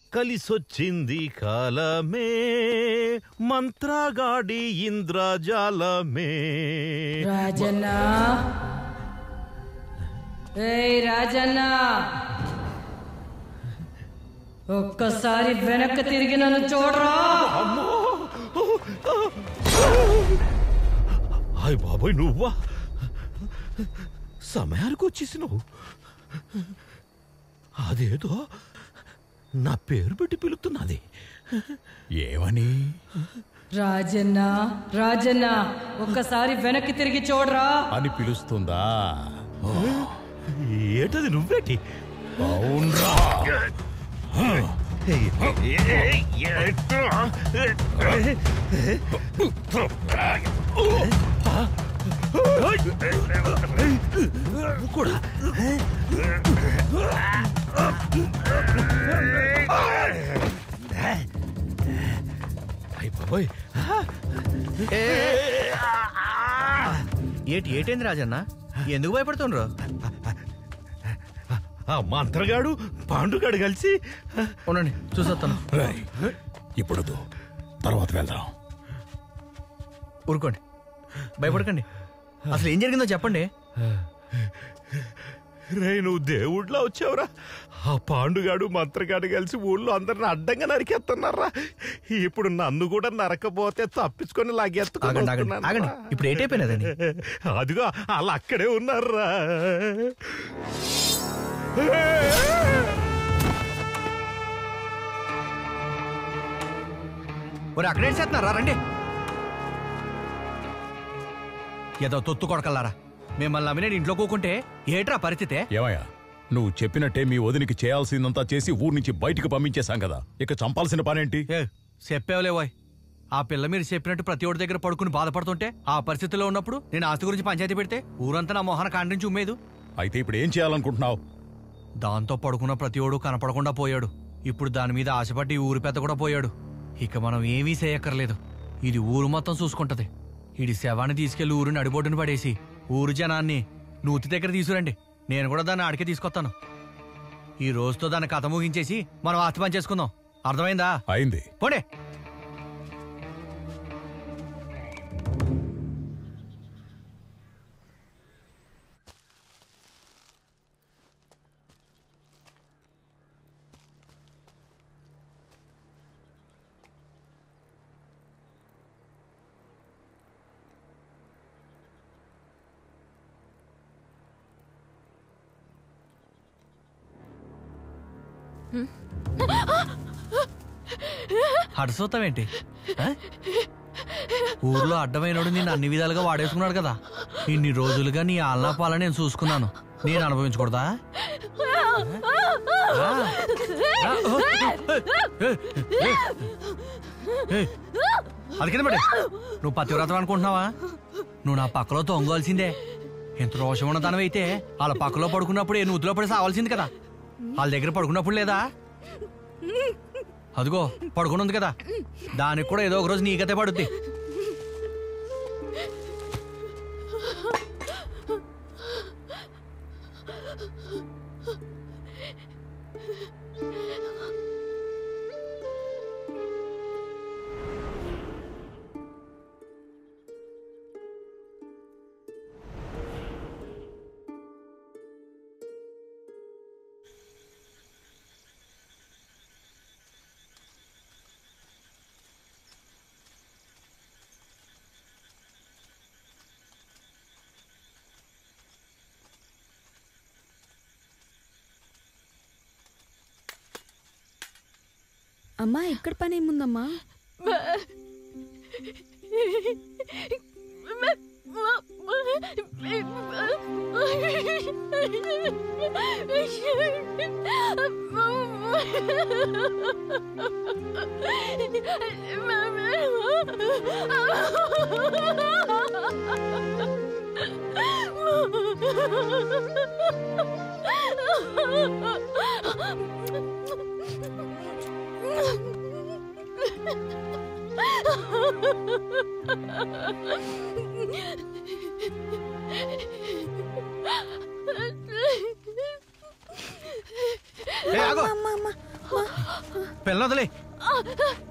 కలిసొచ్చింది కాలమే మంత్రగాడి ఇంద్రజాలమే రాజన్న ఏయ్ రాజన్న ఒక్కసారి వెనక్కి తిరిగి నన్ను చూడరా హాయ్ బాబాయ్ నువ్వా సమయానికి వచ్చేసినావు అదేదో నా పేరు పెట్టి పిలుస్తున్నది ఏమని రాజన్న రాజన్న ఒక్కసారి వెనక్కి తిరిగి చూడరా అని పిలుస్తుందా ఏటది నువ్వేటి అవునరా కూడా అయ్య బాబాయ్ ఏటి ఏటైంది రాజన్న ఎందుకు భయపడుతుండ్రు ఆ మంత్రగాడు పాండుగాడు కలిసి ఉండండి చూసొస్తాను రేయ్, ఇప్పుడు వద్దు. తర్వాత వెళ్దాం ఊరుకోండి భయపడకండి అసలు ఏం జరిగిందో చెప్పండి రే నువ్వు దేవుడిలా వచ్చావురా ఆ పాండుగాడు మంత్రగాడు కలిసి ఊళ్ళో అందరిని అడ్డంగా నరికేస్తున్నారా ఇప్పుడు నన్ను కూడా నరకపోతే తప్పించుకొని లాగెత్తుకొని ఆగండి ఆగండి వస్తున్నాను ఆగండి ఇప్పుడు ఏటైపోయినదండి అదిగో వాళ్ళు అక్కడే ఉన్నారా ఒరే అక్కడేం చేస్తున్నారా రండి ఏదో తొత్తు కొడకల్లారా మిమ్మల్ని నమ్మి నేను ఇంట్లో కూకుంటే ఏట్రా పరిస్థితే ఏమయ్యా నువ్వు చెప్పినట్టే మీ వదినికి చేయాల్సిందంతా చేసి ఊరి నుంచి బయటికి పంపించేశాం కదా ఇక చంపాల్సిన పనేంటి ఏ చెప్పేవలే పోయ్ ఆ పిల్ల మీరు చెప్పినట్టు ప్రతి ఒడి దగ్గర పడుకుని బాధపడుతుంటే ఆ పరిస్థితిలో ఉన్నప్పుడు నేను ఆస్తి గురించి పంచాయతీ పెడితే ఊరంతా నా మొహన కాండించి ఉమ్మేదు అయితే ఇప్పుడు ఏం చేయాలనుకుంటున్నావు దాంతో పడుకున్న ప్రతి ఓడు కనపడకుండా పోయాడు ఇప్పుడు దాని మీద ఆశపడి ఈ ఊరి పెద్ద కూడా పోయాడు ఇక మనం ఏమీ చేయక్కర్లేదు ఇది ఊరు మొత్తం చూసుకుంటది ఇది శవాన్ని తీసుకెళ్లి ఊరిని అడిబొడ్డుని పడేసి ఊరు జనాన్ని నూతి దగ్గర తీసుకురండి నేను కూడా దాన్ని ఆడికే తీసుకొస్తాను ఈ రోజుతో దాన్ని కథ ముగించేసి మనం ఆస్తి పని చేసుకుందాం అర్థమైందా అయింది పోడే హడసోతావేంటి ఆ? ఊర్లో అడ్డమైనోడు నేను అన్ని విధాలుగా వాడేసుకున్నాడు కదా ఇన్ని రోజులుగా నీ ఆలనా పాలన నేను చూసుకున్నాను నేను అనుభవించకూడదా ఆ? ఆ? ఓ! ఏ! ఏ! ఏ! అది కింద పడే నువ్వు పతివ్రతం అనుకుంటున్నావా నువ్వు నా పక్కలో తొంగవలసిందే ఎంత రోషం ఉన్న దానమైతే వాళ్ళ పక్కలో పడుకున్నప్పుడు ఏ నూతిలో పడి సావాల్సింది కదా వాళ్ళ దగ్గర పడుకున్నప్పుడు లేదా అదిగో పడుకుని ఉంది కదా దానికి కూడా ఏదో ఒక రోజు నీ గతే పడుద్ది అమ్మా ఇక్కడ పని ఏముందమ్మా ఏ, ఆగు. అమ్మా, అమ్మా. పిల్లదలే